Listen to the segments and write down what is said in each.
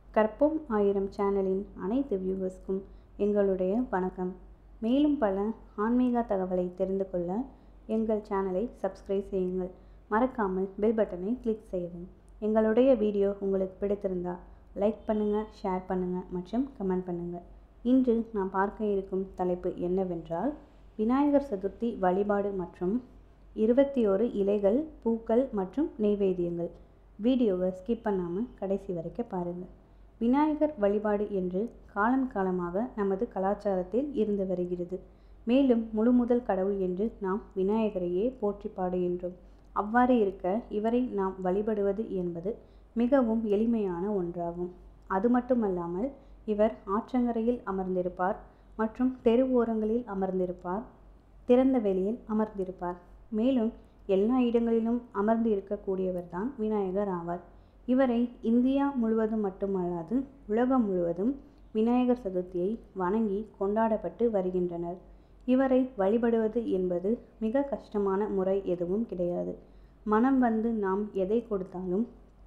கற்போம் ஆயிரம் சேனலின் அனைத்து வியூவர்ஸ்க்கும் எங்களுடைய வணக்கம் மேலும் பல ஆன்மீக தகவலை தெரிந்து கொள்ள எங்கள் சேனலை சப்ஸ்கிரைப் செய்யுங்கள் மறக்காமல் பெல் பட்டனை கிளிக் செய்யவும் எங்களுடைய வீடியோ உங்களுக்கு பிடித்திருந்தா லைக் பண்ணுங்கள் ஷேர் பண்ணுங்கள் மற்றும் கமெண்ட் பண்ணுங்கள் இன்று நாம் பார்க்க இருக்கும் தலைப்பு என்னவென்றால் விநாயகர் சதுர்த்தி வழிபாடு மற்றும் இருபத்தி ஒரு இலைகள் பூக்கள் மற்றும் நெய்வேத்தியங்கள் வீடியோவை ஸ்கிப் பண்ணாமல் கடைசி வரைக்கும் பாருங்கள் விநாயகர் வழிபாடு என்று காலம் காலமாக நமது கலாச்சாரத்தில் இருந்து வருகிறது மேலும் முழு முதல் கடவுள் என்று நாம் விநாயகரையே போற்றி பாடுகின்றோம் அவ்வாறு இருக்க இவரை நாம் வழிபடுவது என்பது மிகவும் எளிமையான ஒன்றாகும் அது மட்டுமல்லாமல் இவர் ஆற்றங்கரையில் அமர்ந்திருப்பார் மற்றும் தெரு ஓரங்களில் அமர்ந்திருப்பார் திறந்த வெளியில் அமர்ந்திருப்பார் மேலும் எல்லா இடங்களிலும் அமர்ந்து இருக்கக்கூடியவர் தான் விநாயகர் ஆவார் இவரை இந்தியா முழுவதும் மட்டுமல்லாது உலகம் முழுவதும் விநாயகர் சதுர்த்தியை வணங்கி கொண்டாடப்பட்டு வருகின்றனர் இவரை வழிபடுவது என்பது மிக கஷ்டமான முறை எதுவும் கிடையாது மனம் வந்து நாம் எதை கொடுத்தாலும்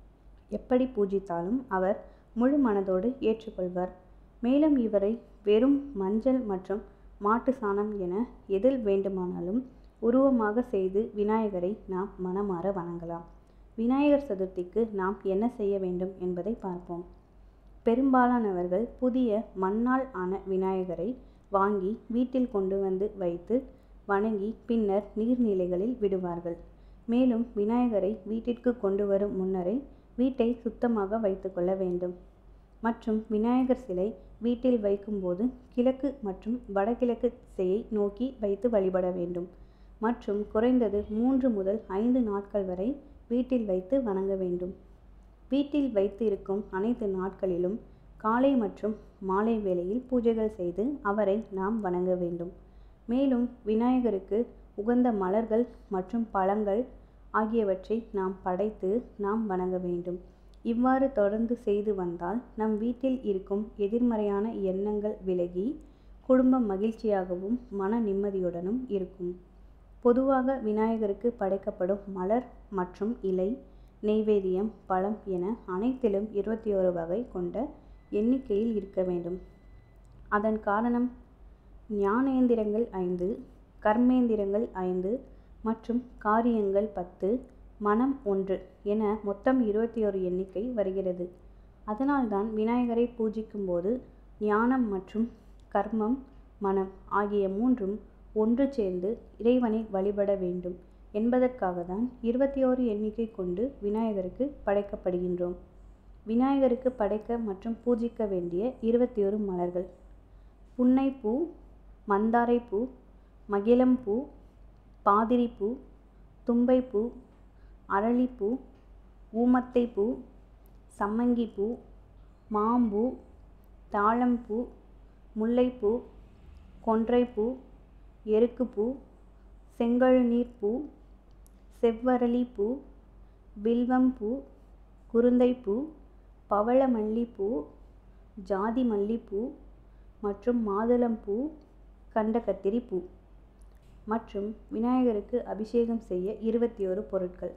எப்படி பூஜித்தாலும் அவர் முழு மனதோடு ஏற்றுக்கொள்வார் மேலும் இவரை வெறும் மஞ்சள் மற்றும் மாட்டு சாணம் என எதில் வேண்டுமானாலும் உருவமாக செய்து விநாயகரை நாம் மனமாற வணங்கலாம் விநாயகர் சதுர்த்திக்கு நாம் என்ன செய்ய வேண்டும் என்பதை பார்ப்போம் பெரும்பாலானவர்கள் புதிய மண்ணால் ஆன விநாயகரை வாங்கி வீட்டில் கொண்டு வந்து வைத்து வணங்கி பின்னர் நீர்நிலைகளில் விடுவார்கள் மேலும் விநாயகரை வீட்டிற்கு கொண்டு வரும் முன்னரே வீட்டை சுத்தமாக வைத்துக்கொள்ள வேண்டும் மற்றும் விநாயகர் சிலை வீட்டில் வைக்கும்போது கிழக்கு மற்றும் வடகிழக்கு திசையை நோக்கி வைத்து வழிபட வேண்டும் மற்றும் குறைந்தது மூன்று முதல் ஐந்து நாட்கள் வரை வீட்டில் வைத்து வணங்க வேண்டும் வீட்டில் வைத்து இருக்கும் அனைத்து நாட்களிலும் காலை மற்றும் மாலை வேளையில் பூஜைகள் செய்து அவரை நாம் வணங்க வேண்டும் மேலும் விநாயகருக்கு உகந்த மலர்கள் மற்றும் பழங்கள் ஆகியவற்றை நாம் படைத்து நாம் வணங்க வேண்டும் இவ்வாறு தொடர்ந்து செய்து வந்தால் நம் வீட்டில் இருக்கும் எதிர்மறையான எண்ணங்கள் விலகி குடும்பம் மகிழ்ச்சியாகவும் மன நிம்மதியுடனும் இருக்கும் பொதுவாக விநாயகருக்கு படைக்கப்படும் மலர் மற்றும் இலை நெய்வேத்தியம் பழம் என அனைத்திலும் இருபத்தி ஒரு வகை கொண்ட எண்ணிக்கையில் இருக்க வேண்டும் அதன் காரணம் ஞானேந்திரங்கள் ஐந்து கர்மேந்திரங்கள் ஐந்து மற்றும் காரியங்கள் பத்து மனம் ஒன்று என மொத்தம் இருபத்தி ஒரு எண்ணிக்கை வருகிறது அதனால்தான் விநாயகரை பூஜிக்கும் போது ஞானம் மற்றும் கர்மம் மனம் ஆகிய மூன்றும் ஒன்று சேர்ந்து இறைவனை வழிபட வேண்டும் என்பதற்காக தான் இருபத்தி ஓரு எண்ணிக்கை கொண்டு விநாயகருக்கு படைக்கப்படுகின்றோம் விநாயகருக்கு படைக்க மற்றும் பூஜிக்க வேண்டிய இருபத்தி ஒரு மலர்கள் புன்னைப்பூ மந்தாரைப்பூ மகிழம்பூ பாதிரிப்பூ தும்பைப்பூ அரளிப்பூ ஊமத்தைப்பூ சம்மங்கிப்பூ மாம்பூ தாழம்பூ முல்லைப்பூ கொன்றைப்பூ எருக்குப்பூ செங்கழுநீர்ப்பூ செவ்வரளிப்பூ வில்வம்பூ குருந்தைப்பூ பவளமல்லிப்பூ ஜாதி மல்லிப்பூ மற்றும் மாதுளம்பூ கண்டகத்திரி பூ மற்றும் விநாயகருக்கு அபிஷேகம் செய்ய இருபத்தி ஒரு பொருட்கள்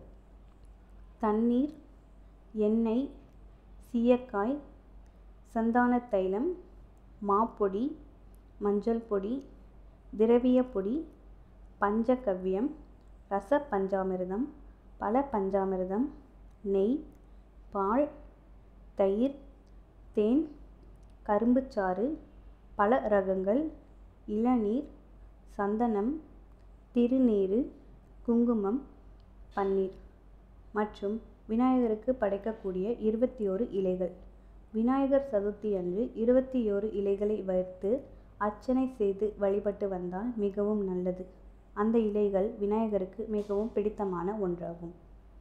தண்ணீர் எண்ணெய் சீயக்காய் சந்தான தைலம் மாப்பொடி மஞ்சள் பொடி திரவிய பொடி பஞ்சகவ்யம் ரச பஞ்சாமிர்தம் பல பஞ்சாமிர்தம் நெய் பால் தயிர் தேன் கரும்புச்சாறு பல ரகங்கள் இளநீர் சந்தனம் திருநீறு குங்குமம் பன்னீர் மற்றும் விநாயகருக்கு படைக்கக்கூடிய இருபத்தி ஓரு இலைகள் விநாயகர் சதுர்த்தி அன்று இருபத்தி ஓரு இலைகளை வைத்து அர்ச்சனை செய்து வழிபட்டு வந்தால் மிகவும் நல்லது அந்த இலைகள் விநாயகருக்கு மிகவும் பிடித்தமான ஒன்றாகும்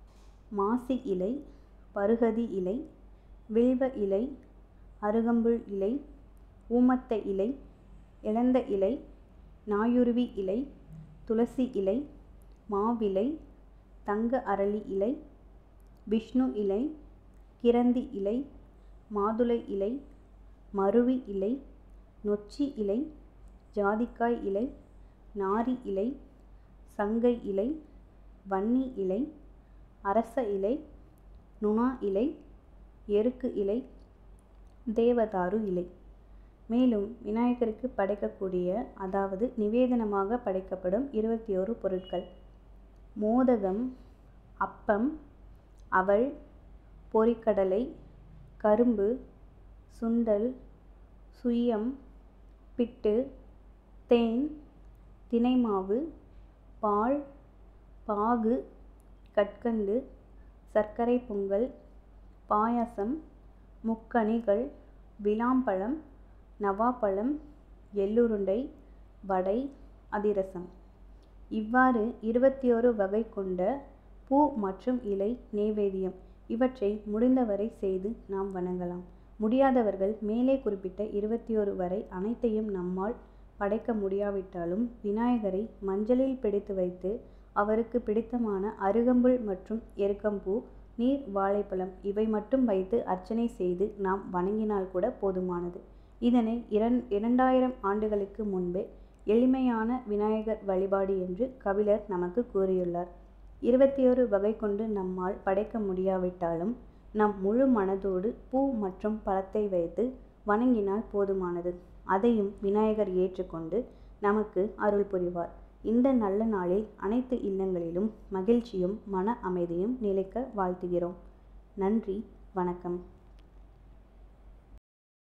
மாசி இலை பருகதி இலை வில்வ இலை அருகம்புல் இலை ஊமத்த இலை இழந்த இலை நாயுருவி இலை துளசி இலை மாவிலை தங்க அரளி இலை விஷ்ணு இலை கிரந்தி இலை மாதுளை இலை மருவி இலை நொச்சி இலை ஜாதிக்காய் இலை நாரி இலை சங்கை இலை வன்னி இலை அரச இலை நுணா இலை எருக்கு இலை தேவதாரு இலை மேலும் விநாயகருக்கு படைக்கக்கூடிய அதாவது நிவேதனமாக படைக்கப்படும் இருபத்தி ஓரு பொருட்கள் மோதகம் அப்பம் அவல் பொரிக்கடலை கரும்பு சுண்டல் சுயம் பிட்டு தேன் தினைமாவு பால் பாகு கற்கண்டு சர்க்கரை பொங்கல் பாயாசம் முக்கணிகள் விளாம்பழம் நவாப்பழம் எள்ளுருண்டை வடை அதிரசம் இவ்வாறு இருபத்தி ஓரு வகை கொண்ட பூ மற்றும் இலை நெய்வேத்தியம் இவற்றை முடிந்தவரை செய்து நாம் வணங்கலாம் முடியாதவர்கள் மேலே குறிப்பிட்ட இருபத்தி ஓரு வரை அனைத்தையும் நம்மால் படைக்க முடியாவிட்டாலும் விநாயகரை மஞ்சளில் பிடித்து வைத்து அவருக்கு பிடித்தமான அருகம்புல் மற்றும் எருக்கம்பூ நீர் வாழைப்பழம் இவை மட்டும் வைத்து அர்ச்சனை செய்து நாம் வணங்கினால் கூட போதுமானது இதனை இரண் இரண்டாயிரம் ஆண்டுகளுக்கு முன்பே எளிமையான விநாயகர் வழிபாடு என்று கபிலர் நமக்கு கூறியுள்ளார் இருபத்தி ஒரு வகை கொண்டு நம்மால் படைக்க முடியாவிட்டாலும் நம் முழு மனதோடு பூ மற்றும் பழத்தை வைத்து வணங்கினால் போதுமானது அதையும் விநாயகர் ஏற்றுக்கொண்டு நமக்கு அருள் புரிவார் இந்த நல்ல நாளில் அனைத்து இல்லங்களிலும் மகிழ்ச்சியும் மன அமைதியும் நிலைக்க வாழ்த்துகிறோம் நன்றி வணக்கம்